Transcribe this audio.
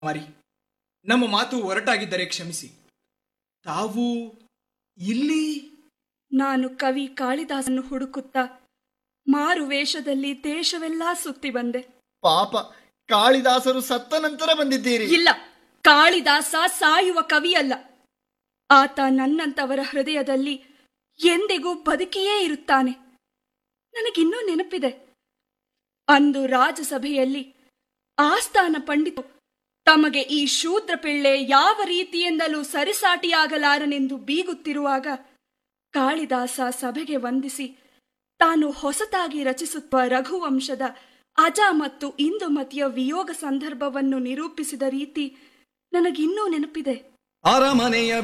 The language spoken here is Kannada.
ಮಾರಿ ನಮ್ಮ ಮಾತು ಒರಟಾಗಿದ್ದರೆ ಕ್ಷಮಿಸಿ ತಾವು ಇಲ್ಲಿ ನಾನು ಕವಿ ಕಾಳಿದಾಸನ್ನು ಹುಡುಕುತ್ತಾ ಮಾರು ವೇಷದಲ್ಲಿ ದೇಶವೆಲ್ಲಾ ಸುತ್ತಿ ಬಂದೆ ಪಾಪ ಕಾಳಿದಾಸರು ಸತ್ತ ನಂತರ ಬಂದಿದ್ದೀರಿ ಇಲ್ಲ ಕಾಳಿದಾಸ ಸಾಯುವ ಕವಿಯಲ್ಲ ಆತ ನನ್ನಂತವರ ಹೃದಯದಲ್ಲಿ ಎಂದಿಗೂ ಬದುಕಿಯೇ ಇರುತ್ತಾನೆ ನನಗಿನ್ನೂ ನೆನಪಿದೆ ಅಂದು ರಾಜಸಭೆಯಲ್ಲಿ ಆಸ್ಥಾನ ಪಂಡಿತು ತಮಗೆ ಈ ಶೂದ್ರ ಪಿಳ್ಳೆ ಯಾವ ರೀತಿಯಿಂದಲೂ ಸರಿಸಾಟಿಯಾಗಲಾರನೆಂದು ಬೀಗುತ್ತಿರುವಾಗ ಕಾಳಿದಾಸ ಸಭೆಗೆ ವಂದಿಸಿ ತಾನು ಹೊಸತಾಗಿ ರಚಿಸುತ್ತ ರಘುವಂಶದ ಅಜ ಮತ್ತು ಇಂದುಮತಿಯ ವಿಯೋಗ ಸಂದರ್ಭವನ್ನು ನಿರೂಪಿಸಿದ ರೀತಿ ನನಗಿನ್ನೂ ನೆನಪಿದೆ ಅರಮನೆಯ